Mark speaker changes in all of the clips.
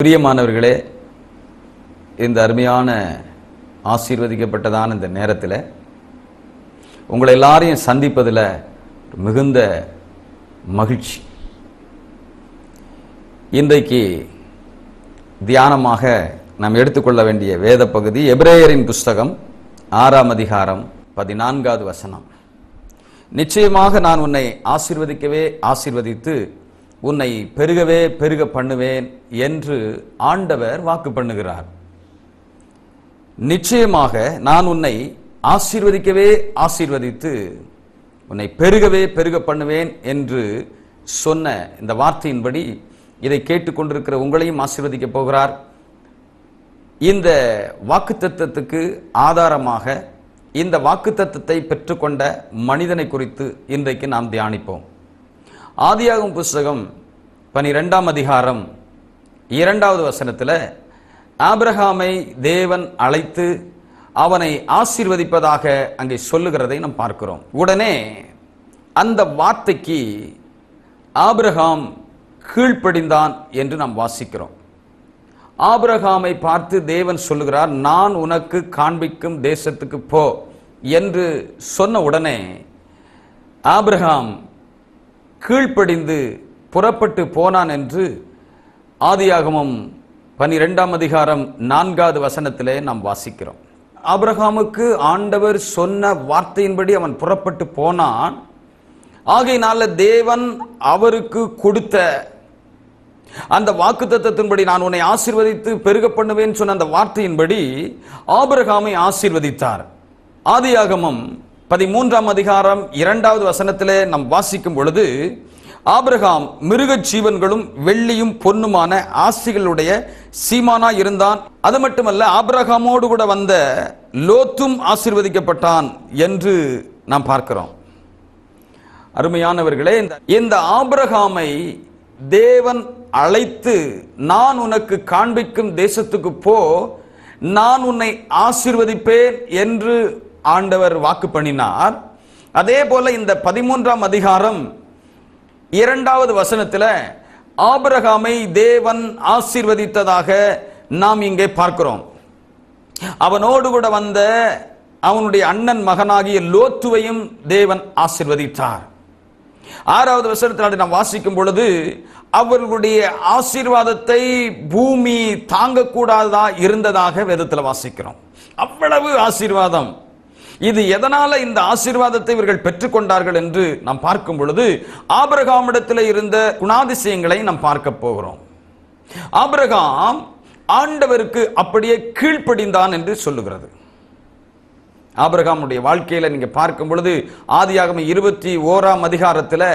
Speaker 1: பிரியமானவர்களே இந்த அருமையான ஆசீர்வதிக்கப்பட்டதான இந்த நேரத்தில் உங்களை எல்லாரையும் சந்திப்பதில் மிகுந்த மகிழ்ச்சி இன்றைக்கு தியானமாக நாம் எடுத்துக்கொள்ள வேண்டிய வேத பகுதி எபிரேயரின் புஸ்தகம் ஆறாம் அதிகாரம் பதினான்காவது வசனம் நிச்சயமாக நான் உன்னை ஆசீர்வதிக்கவே ஆசீர்வதித்து உன்னை பெருகவே பெருக பண்ணுவேன் என்று ஆண்டவர் வாக்கு பண்ணுகிறார் நிச்சயமாக நான் உன்னை ஆசீர்வதிக்கவே ஆசீர்வதித்து உன்னை பெருகவே பெருக பண்ணுவேன் என்று சொன்ன இந்த வார்த்தையின்படி இதை கேட்டுக்கொண்டிருக்கிற உங்களையும் ஆசீர்வதிக்க போகிறார் இந்த வாக்குத்தத்தத்துக்கு ஆதாரமாக இந்த வாக்குத்தத்தத்தை பெற்றுக்கொண்ட மனிதனை குறித்து இன்றைக்கு நாம் தியானிப்போம் ஆதியாகும் புஸ்தகம் பனிரெண்டாம் அதிகாரம் இரண்டாவது வசனத்தில் ஆபிரகாமை தேவன் அழைத்து அவனை ஆசீர்வதிப்பதாக அங்கே சொல்லுகிறதை நாம் பார்க்கிறோம் உடனே அந்த வார்த்தைக்கு ஆபிரகாம் கீழ்ப்படிந்தான் என்று நாம் வாசிக்கிறோம் ஆபிரகாமை பார்த்து தேவன் சொல்லுகிறார் நான் உனக்கு காண்பிக்கும் தேசத்துக்கு போ என்று சொன்ன உடனே ஆபிரகாம் கீழ்ப்படிந்து புறப்பட்டு போனான் என்று ஆதியாகமம் பனிரெண்டாம் அதிகாரம் நான்காவது வசனத்திலே நாம் வாசிக்கிறோம் ஆபிரகாமுக்கு ஆண்டவர் சொன்ன வார்த்தையின்படி அவன் புறப்பட்டு போனான் ஆகையினால தேவன் அவருக்கு கொடுத்த அந்த வாக்கு தத்தத்தின்படி நான் உன்னை ஆசீர்வதித்து பெருக பண்ணுவேன் சொன்ன அந்த வார்த்தையின்படி ஆபிரகாமை ஆசீர்வதித்தார் ஆதியாகமம் பதிமூன்றாம் அதிகாரம் இரண்டாவது வசனத்திலே நாம் வாசிக்கும் பொழுது ஆபிரகாம் மிருகச் ஜீவன்களும் வெள்ளியும் பொன்னுமான ஆசிகளுடைய சீமானா இருந்தான் அது மட்டுமல்ல ஆபிரகாமோடு கூட வந்த லோத்தும் ஆசீர்வதிக்கப்பட்டான் என்று நாம் பார்க்கிறோம் அருமையானவர்களே இந்த- இந்த ஆபிரகாமை தேவன் அழைத்து நான் உனக்கு காண்பிக்கும் தேசத்துக்கு போ நான் உன்னை ஆசீர்வதிப்பேன் என்று ஆண்டவர் வாக்கு பண்ணினார் அதே போல இந்த பதிமூன்றாம் அதிகாரம் இரண்டாவது வசனத்தில் ஆபிரகாமை தேவன் ஆசீர்வதித்ததாக நாம் இங்கே பார்க்கிறோம் அவனோடு கூட வந்த அவனுடைய அண்ணன் மகனாகிய லோத்துவையும் தேவன் ஆசீர்வதித்தார் ஆறாவது வசனத்தில் நாம் வாசிக்கும் பொழுது அவர்களுடைய ஆசீர்வாதத்தை பூமி தாங்கக்கூடாததா இருந்ததாக வேதத்தில் வாசிக்கிறோம் அவ்வளவு ஆசீர்வாதம் இது எதனால இந்த ஆசீர்வாதத்தை இவர்கள் பெற்றுக்கொண்டார்கள் என்று நாம் பார்க்கும் பொழுது ஆபிரகாமிடத்தில் இருந்த குணாதிசயங்களை நாம் பார்க்க போகிறோம் ஆபிரகாம் ஆண்டவருக்கு அப்படியே கீழ்ப்படிந்தான் என்று சொல்லுகிறது ஆபிரகாமுடைய வாழ்க்கையில நீங்க பார்க்கும் பொழுது ஆதியாகம இருபத்தி ஓராம் அதிகாரத்துல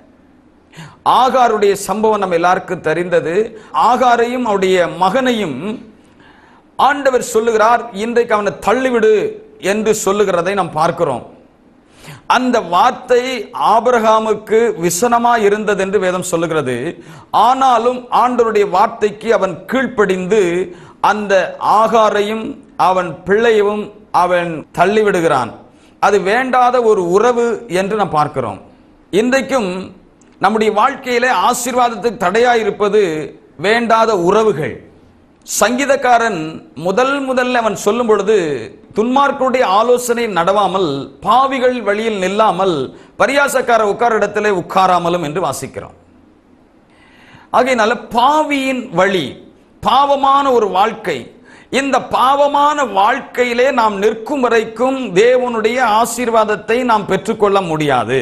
Speaker 1: ஆகாருடைய சம்பவம் நம்ம எல்லாருக்கும் தெரிந்தது ஆகாரையும் அவருடைய மகனையும் ஆண்டவர் சொல்லுகிறார் இன்றைக்கு அவனை தள்ளிவிடு என்று சொல்லுகிறதை நாம் பார்க்கிறோம் அந்த வார்த்தை ஆபிரகாமுக்கு விசனமா இருந்தது என்று வேதம் சொல்லுகிறது ஆனாலும் ஆண்டவருடைய வார்த்தைக்கு அவன் கீழ்ப்படிந்து அந்த ஆகாரையும் அவன் பிள்ளையவும் அவன் தள்ளிவிடுகிறான் அது வேண்டாத ஒரு உறவு என்று நாம் பார்க்கிறோம் இன்றைக்கும் நம்முடைய வாழ்க்கையிலே ஆசீர்வாதத்துக்கு தடையாயிருப்பது வேண்டாத உறவுகள் சங்கீதக்காரன் முதல் முதல்ல அவன் சொல்லும் பொழுது துன்மார்க்கருடைய ஆலோசனை நடவாமல் பாவிகள் வழியில் நில்லாமல் பரியாசக்கார உட்கார இடத்திலே உட்காராமலும் என்று வாசிக்கிறோம் ஆகையினால பாவியின் வழி பாவமான ஒரு வாழ்க்கை இந்த பாவமான வாழ்க்கையிலே நாம் நிற்கும் வரைக்கும் தேவனுடைய ஆசீர்வாதத்தை நாம் பெற்றுக்கொள்ள முடியாது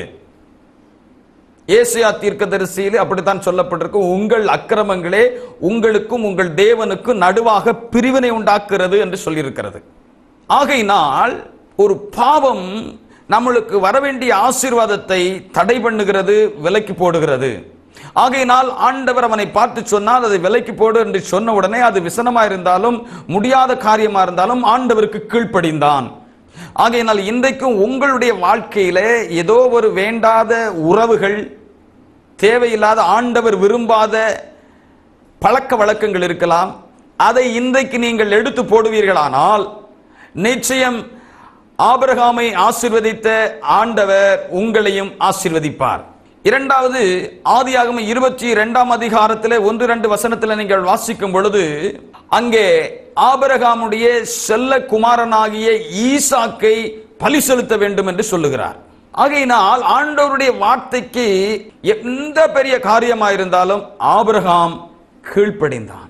Speaker 1: ஏசியா தீர்க்கதரிசியிலே அப்படித்தான் சொல்லப்பட்டிருக்கு உங்கள் அக்கிரமங்களே உங்களுக்கும் உங்கள் தேவனுக்கும் நடுவாக பிரிவினை உண்டாக்குறது என்று சொல்லியிருக்கிறது ஆகையினால் ஒரு பாவம் நம்மளுக்கு வரவேண்டிய ஆசீர்வாதத்தை தடை பண்ணுகிறது விலக்கி போடுகிறது ஆகையினால் ஆண்டவர் அவனை பார்த்து சொன்னால் அதை விலைக்கு போடு என்று சொன்ன உடனே அது விசனமா இருந்தாலும் முடியாத காரியமா இருந்தாலும் ஆண்டவருக்கு கீழ்ப்படிந்தான் ஆகையினால் இன்றைக்கும் உங்களுடைய வாழ்க்கையிலே ஏதோ ஒரு வேண்டாத உறவுகள் தேவையில்லாத ஆண்டவர் விரும்பாத பழக்க வழக்கங்கள் இருக்கலாம் அதை இன்றைக்கு நீங்கள் எடுத்து போடுவீர்களானால் நிச்சயம் ஆபிரகாமை ஆசீர்வதித்த ஆண்டவர் உங்களையும் ஆசீர்வதிப்பார் இரண்டாவது ஆதியாகம இருபத்தி இரண்டாம் அதிகாரத்திலே ஒன்று ரெண்டு வசனத்தில் நீங்கள் வாசிக்கும் பொழுது அங்கே ஆபரகாமுடைய செல்ல குமாரனாகிய ஈசாக்கை பலி செலுத்த வேண்டும் என்று சொல்லுகிறார் ஆகையினால் ஆண்டவருடைய வார்த்தைக்கு எந்த பெரிய காரியமாயிருந்தாலும் ஆபிரகாம் கீழ்ப்படிந்தான்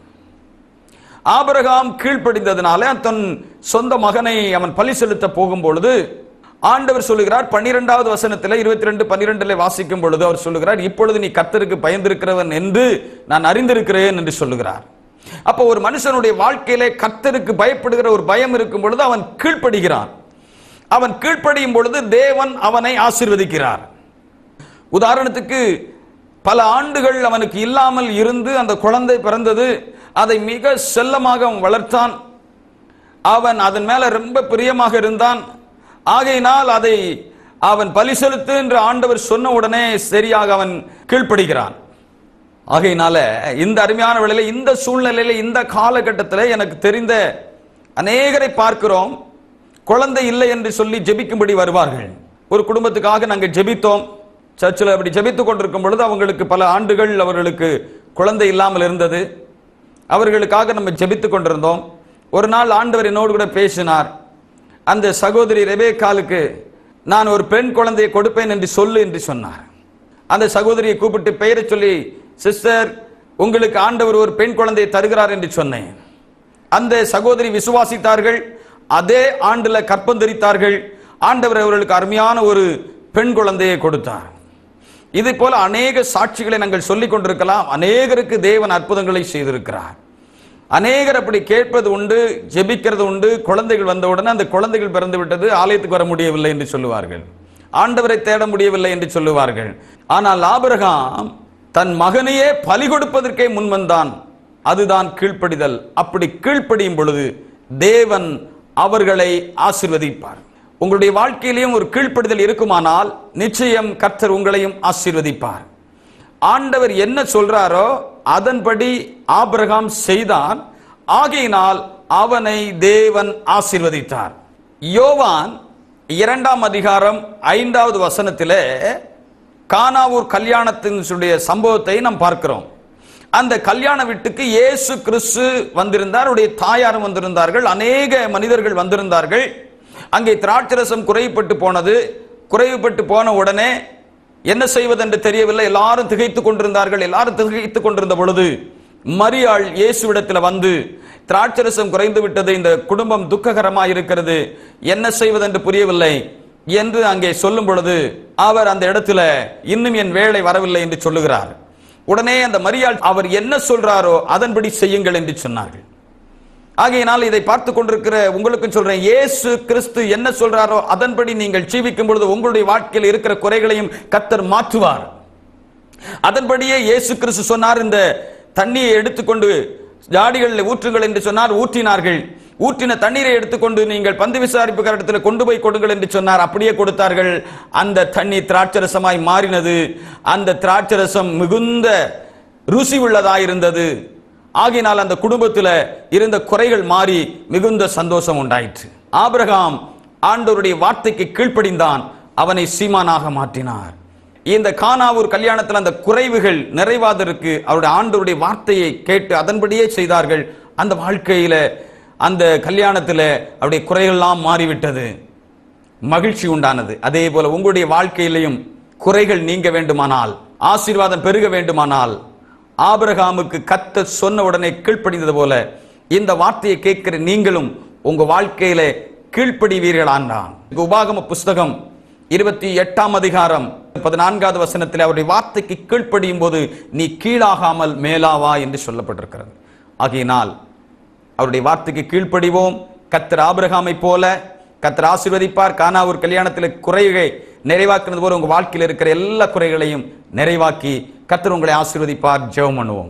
Speaker 1: ஆபிரகாம் கீழ்ப்படிந்ததினால தன் சொந்த மகனை அவன் பலி செலுத்த போகும் பொழுது ஆண்டவர் சொல்லுகிறார் பன்னிரெண்டாவது வசனத்தில் இருபத்தி ரெண்டு பன்னிரெண்டுல வாசிக்கும் பொழுது அவர் சொல்லுகிறார் இப்பொழுது நீ கர்த்தருக்கு பயந்திருக்கிறவன் என்று நான் அறிந்திருக்கிறேன் என்று சொல்லுகிறார் அப்போ ஒரு மனுஷனுடைய வாழ்க்கையிலே கர்த்தருக்கு பயப்படுகிற ஒரு பயம் இருக்கும் பொழுது அவன் கீழ்ப்படுகிறான் அவன் கீழ்ப்படியும் பொழுது தேவன் அவனை ஆசீர்வதிக்கிறார் உதாரணத்துக்கு பல ஆண்டுகள் அவனுக்கு இல்லாமல் இருந்து அந்த குழந்தை பிறந்தது அதை மிக செல்லமாக அவன் வளர்த்தான் அவன் அதன் மேல ரொம்ப பிரியமாக இருந்தான் ஆகையினால் அதை அவன் பலி செலுத்து என்று ஆண்டவர் சொன்ன உடனே சரியாக அவன் கீழ்ப்படுகிறான் ஆகையினால இந்த அருமையான வேளையில இந்த சூழ்நிலையில இந்த காலகட்டத்தில் எனக்கு தெரிந்த அநேகரை பார்க்கிறோம் குழந்தை இல்லை என்று சொல்லி ஜெபிக்கும்படி வருவார்கள் ஒரு குடும்பத்துக்காக நாங்கள் ஜெபித்தோம் சர்ச்சில் அப்படி ஜெபித்துக் கொண்டிருக்கும் பொழுது அவங்களுக்கு பல ஆண்டுகள் அவர்களுக்கு குழந்தை இல்லாமல் இருந்தது அவர்களுக்காக நம்ம ஜெபித்துக் கொண்டிருந்தோம் ஒரு நாள் ஆண்டவர் என்னோடு கூட பேசினார் அந்த சகோதரி ரெபேக்காலுக்கு நான் ஒரு பெண் குழந்தையை கொடுப்பேன் என்று சொல்லு என்று சொன்னார் அந்த சகோதரியை கூப்பிட்டு பெயரை சொல்லி சிஸ்டர் உங்களுக்கு ஆண்டவர் ஒரு பெண் குழந்தையை தருகிறார் என்று சொன்னேன் அந்த சகோதரி விசுவாசித்தார்கள் அதே ஆண்டுல கற்பந்தரித்தார்கள் ஆண்டவர் அவர்களுக்கு அருமையான ஒரு பெண் குழந்தையை கொடுத்தார் இதை போல அநேக சாட்சிகளை நாங்கள் சொல்லிக் கொண்டிருக்கலாம் அநேகருக்கு தேவன் அற்புதங்களை செய்திருக்கிறார் அநேகர் அப்படி கேட்பது உண்டு ஜெபிக்கிறது உண்டு குழந்தைகள் வந்தவுடனே அந்த குழந்தைகள் பிறந்து விட்டது ஆலயத்துக்கு வர முடியவில்லை என்று சொல்லுவார்கள் ஆண்டவரை தேட முடியவில்லை என்று சொல்லுவார்கள் ஆனால் ஆபிரகாம் தன் மகனையே பலி கொடுப்பதற்கே முன்வந்தான் அதுதான் கீழ்ப்படிதல் அப்படி கீழ்ப்படியும் பொழுது தேவன் அவர்களை ஆசிர்வதிப்பார் உங்களுடைய வாழ்க்கையிலையும் ஒரு கீழ்ப்படிதல் இருக்குமானால் நிச்சயம் கர்த்தர் உங்களையும் ஆசீர்வதிப்பார் ஆண்டவர் என்ன சொல்றாரோ அதன்படி ஆபிரகாம் செய்தான் ஆகையினால் அவனை தேவன் ஆசீர்வதித்தார் யோவான் இரண்டாம் அதிகாரம் ஐந்தாவது வசனத்திலே கானாவூர் கல்யாணத்தினுடைய சம்பவத்தை நாம் பார்க்கிறோம் அந்த கல்யாண வீட்டுக்கு இயேசு கிறிஸ்து வந்திருந்தார் அவருடைய தாயாரும் வந்திருந்தார்கள் அநேக மனிதர்கள் வந்திருந்தார்கள் அங்கே திராட்சரசம் குறைவுபட்டு போனது குறைவுபட்டு போன உடனே என்ன செய்வதென்று தெரியவில்லை எல்லாரும் திகைத்துக் கொண்டிருந்தார்கள் எல்லாரும் திகைத்துக் கொண்டிருந்த பொழுது மரியாள் இயேசுவிடத்தில் வந்து திராட்சரசம் குறைந்து விட்டது இந்த குடும்பம் துக்ககரமாக இருக்கிறது என்ன செய்வதென்று புரியவில்லை என்று அங்கே சொல்லும் பொழுது அவர் அந்த இடத்துல இன்னும் என் வேலை வரவில்லை என்று சொல்லுகிறார் உடனே அந்த மரியாள் அவர் என்ன சொல்றாரோ அதன்படி செய்யுங்கள் என்று சொன்னார்கள் ஆகையினால் இதை பார்த்து கொண்டிருக்கிற உங்களுக்கும் சொல்றேன் இயேசு கிறிஸ்து என்ன சொல்றாரோ அதன்படி நீங்கள் ஜீவிக்கும் பொழுது உங்களுடைய வாழ்க்கையில் இருக்கிற குறைகளையும் கத்தர் மாற்றுவார் அதன்படியே இயேசு கிறிஸ்து சொன்னார் இந்த தண்ணியை எடுத்துக்கொண்டு ஜாடிகளில் ஊற்றுங்கள் என்று சொன்னார் ஊற்றினார்கள் ஊற்றின தண்ணீரை எடுத்துக்கொண்டு நீங்கள் பந்து விசாரிப்பு இடத்துல கொண்டு போய் கொடுங்கள் என்று சொன்னார் அப்படியே கொடுத்தார்கள் அந்த தண்ணி திராட்சரசமாய் மாறினது அந்த திராட்சரசம் மிகுந்த ருசி உள்ளதாய் இருந்தது ஆகினால் அந்த குடும்பத்தில் இருந்த குறைகள் மாறி மிகுந்த சந்தோஷம் உண்டாயிற்று ஆபிரகாம் ஆண்டவருடைய வார்த்தைக்கு கீழ்ப்படிந்தான் அவனை சீமானாக மாற்றினார் இந்த கானாவூர் கல்யாணத்தில் அந்த குறைவுகள் நிறைவாதற்கு அவருடைய ஆண்டவருடைய வார்த்தையை கேட்டு அதன்படியே செய்தார்கள் அந்த வாழ்க்கையில அந்த கல்யாணத்தில் அவருடைய குறைகள்லாம் மாறிவிட்டது மகிழ்ச்சி உண்டானது அதே போல உங்களுடைய வாழ்க்கையிலையும் குறைகள் நீங்க வேண்டுமானால் ஆசீர்வாதம் பெருக வேண்டுமானால் ஆபிரகாமுக்கு கத்த சொன்ன உடனே கீழ்ப்படிந்தது போல இந்த வார்த்தையை கேட்கிற நீங்களும் உங்க வாழ்க்கையில கீழ்ப்படிவீர்களான்றான் உபாகம புஸ்தகம் இருபத்தி எட்டாம் அதிகாரம் பதினான்காவது வசனத்தில் அவருடைய வார்த்தைக்கு கீழ்ப்படியும் போது நீ கீழாகாமல் மேலாவா என்று சொல்லப்பட்டிருக்கிறது ஆகையினால் அவருடைய வார்த்தைக்கு கீழ்ப்படிவோம் கத்தர் ஆபிரகாமை போல கத்தர் ஆசீர்வதிப்பார் கானாவூர் கல்யாணத்தில் குறைகளை நிறைவாக்குனது போல உங்க வாழ்க்கையில் இருக்கிற எல்லா குறைகளையும் நிறைவாக்கி கத்தர் உங்களை ஆசீர்வதிப்பார் ஜெபம் பண்ணுவோம்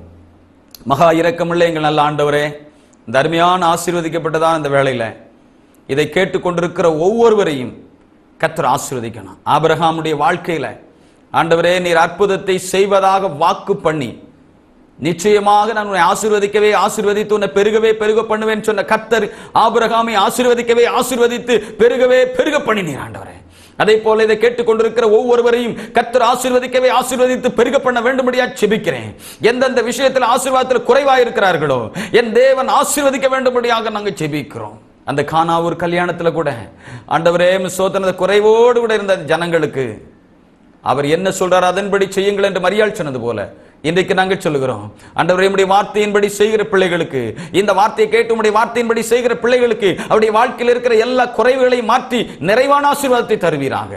Speaker 1: மகா இரக்கமுள்ள எங்கள் நல்ல ஆண்டவரே இந்த அருமையான ஆசீர்வதிக்கப்பட்டதான் இந்த வேளையில இதை கேட்டுக்கொண்டிருக்கிற ஒவ்வொருவரையும் கத்தர் ஆசீர்வதிக்கணும் ஆபிரகாமுடைய வாழ்க்கையில ஆண்டவரே நீர் அற்புதத்தை செய்வதாக வாக்கு பண்ணி நிச்சயமாக நான் உன்னை ஆசீர்வதிக்கவே ஆசீர்வதித்து உன்னை பெருகவே பெருக பண்ணுவேன் சொன்ன கத்தர் ஆபிரகாமை ஆசீர்வதிக்கவே ஆசீர்வதித்து பெருகவே பெருக பண்ணினீர் ஆண்டவரே அதே போல இதை கேட்டுக்கொண்டிருக்கிற ஒவ்வொருவரையும் கத்தர் ஆசீர்வதிக்கவே ஆசீர்வதித்து பெருக பண்ண வேண்டும்படியா செபிக்கிறேன் எந்தெந்த விஷயத்தில் ஆசீர்வாதத்தில் குறைவா இருக்கிறார்களோ என் தேவன் ஆசீர்வதிக்க வேண்டும்படியாக நாங்கள் செபிக்கிறோம் அந்த கானாவூர் கல்யாணத்துல கூட ஆண்டவரே சோதனத குறைவோடு கூட இருந்த ஜனங்களுக்கு அவர் என்ன சொல்றார் அதன்படி செய்யுங்கள் என்று மரியாள் சொன்னது போல இன்றைக்கு நாங்கள் சொல்லுகிறோம் ஆண்டவரே உம்முடைய வார்த்தையின்படி செய்கிற பிள்ளைகளுக்கு இந்த வார்த்தையை கேட்டு உம்முடைய வார்த்தையின்படி செய்கிற பிள்ளைகளுக்கு அவருடைய வாழ்க்கையில் இருக்கிற எல்லா குறைவுகளையும் மாற்றி நிறைவான ஆசீர்வாதத்தை தருவீராக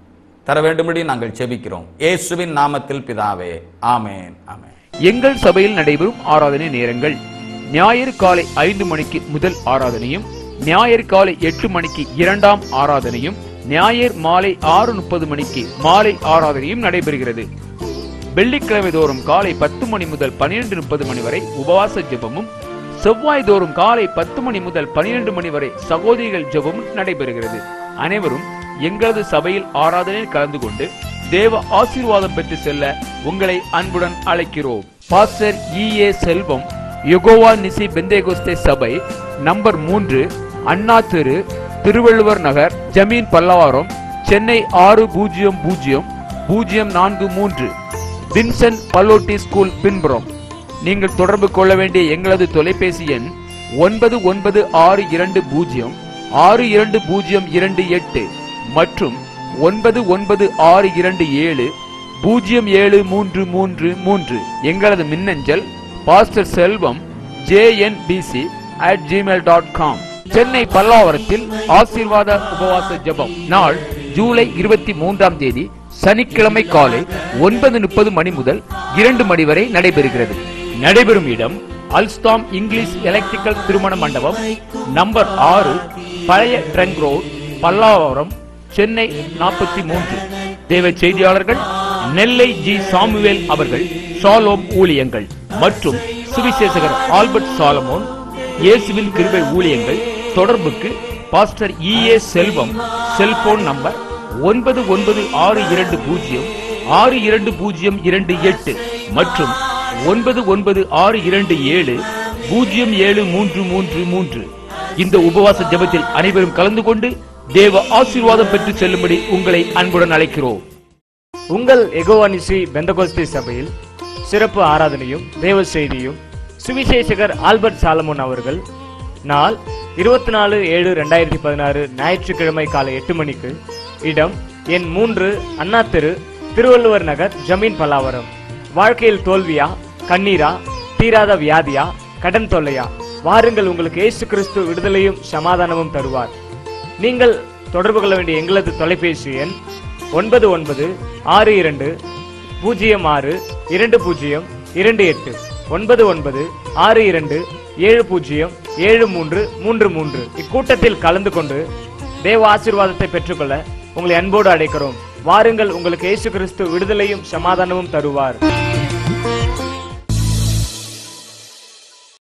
Speaker 1: தர வேண்டும்படி நாங்கள் செபிக்கிறோம் இயேசுவின் நாமத்தில் பிதாவே ஆமென் ஆமென்
Speaker 2: எங்கள் சபையில் நடைபெறும் ஆராதனை நேரங்கள் ஞாயிறு காலை ஐந்து மணிக்கு முதல் ஆராதனையும் ஞாயிறு காலை எட்டு மணிக்கு இரண்டாம் ஆராதனையும் ஞாயிறு மாலை ஆறு முப்பது மணிக்கு மாலை ஆராதனையும் நடைபெறுகிறது வெள்ளிக்கிழமை தோறும் காலை பத்து மணி முதல் பனிரெண்டு முப்பது மணி வரை உபவாச ஜெபமும் செவ்வாய் தோறும் காலை பத்து மணி முதல் பனிரெண்டு மணி வரை சகோதரிகள் ஜெபமும் நடைபெறுகிறது அனைவரும் எங்களது சபையில் ஆராதனையில் கலந்து கொண்டு தேவ ஆசீர்வாதம் பெற்று செல்ல உங்களை அன்புடன் அழைக்கிறோம் pastor E A Selvam Jehovah Nissi பெந்தேகோஸ்தே சபை நம்பர் மூன்று அண்ணா தெரு திருவள்ளுவர் நகர் ஜமீன் பல்லவாரம் சென்னை ஆறு பூஜ்ஜியம் பூஜ்ஜியம் பூஜ்ஜியம் நான்கு மூன்று வின்சென்ட் பல்லோட்டி ஸ்கூல் பின்புறம் நீங்கள் தொடர்பு கொள்ள வேண்டிய எங்களது தொலைபேசி எண் ஒன்பது ஒன்பது ஆறு இரண்டு பூஜ்ஜியம் ஆறு இரண்டு பூஜ்ஜியம் இரண்டு எட்டு மற்றும் ஒன்பது ஒன்பது ஆறு இரண்டு ஏழு பூஜ்ஜியம் ஏழு மூன்று மூன்று மூன்று எங்களது மின்னஞ்சல் pastor Selvam JNPC at Gmail dot com Chennai பல்லாவரத்தில் ஆசீர்வாத உபவாச ஜெபம் நாள் ஜூலை இருபத்தி மூன்றாம் தேதி சனிக்கிழமை காலை ஒன்பது முப்பது மணி முதல் இரண்டு மணி வரை நடைபெறுகிறது நடைபெறும் இடம் அல்ஸ்தாம் இங்கிலீஷ் எலக்ட்ரிக்கல் திருமண மண்டபம் நம்பர் ஆறு பழைய ட்ரங்க் ரோட் பல்லாவரம் சென்னை நாற்பத்தி மூன்று தேவ செய்தியாளர்கள் நெல்லை ஜி சாமுவேல் அவர்கள் ஷாலோம் ஊழியங்கள் மற்றும் சுவிசேஷகர் ஆல்பர்ட் சாலமோன் இயேசுவின் கிருபை ஊழியங்கள் தொடர்புக்கு pastor E A Selvam cellphone number ஒன்பது ஒன்பது ஆறு இரண்டு பூஜ்ஜியம் ஆறு இரண்டு பூஜ்ஜியம் இரண்டு எட்டு மற்றும் ஒன்பது ஒன்பது ஆறு இரண்டு ஏழு பூஜ்ஜியம் ஏழு மூன்று மூன்று மூன்று இந்த உபவாச ஜெபத்தில் அனைவரும் கலந்து கொண்டு தேவ ஆசீர்வாதம் பெற்று செல்லும்படி உங்களை அன்புடன் அழைக்கிறோம்
Speaker 3: உங்கள் எகோவானிசி பெந்தகோஸ்தே சபையில் சிறப்பு ஆராதனையும் தேவ செய்தியும் சுவிசேஷகர் ஆல்பர்ட் சாலமோன் அவர்கள் நாள் இருபத்தி நாலு ஏழு ரெண்டாயிரத்தி பதினாறு ஞாயிற்றுக்கிழமை காலை எட்டு மணிக்கு இடம் எண் மூன்று அண்ணா தெரு திருவள்ளுவர் நகர் ஜமீன் பல்லாவரம் வாழ்க்கையில் தோல்வியா கண்ணீரா தீராத வியாதியா கடன் தொல்லையா வாருங்கள் உங்களுக்கு இயேசு கிறிஸ்து விடுதலையும் சமாதானமும் தருவார் நீங்கள் தொடர்பு கொள்ள வேண்டிய எங்களது தொலைபேசி எண் ஒன்பது ஒன்பது ஆறு இரண்டு பூஜ்ஜியம் ஆறு இரண்டு பூஜ்ஜியம் இரண்டு எட்டு ஒன்பது ஒன்பது ஆறு இரண்டு ஏழு பூஜ்ஜியம் ஏழு மூன்று மூன்று மூன்று இக்கூட்டத்தில் கலந்து கொண்டு தேவ ஆசீர்வாதத்தை பெற்றுக்கொள்ள உங்களை அன்போடு அழைக்கிறோம் வாருங்கள் உங்களுக்கு இயேசு கிறிஸ்து விடுதலையும் சமாதானமும் தருவார்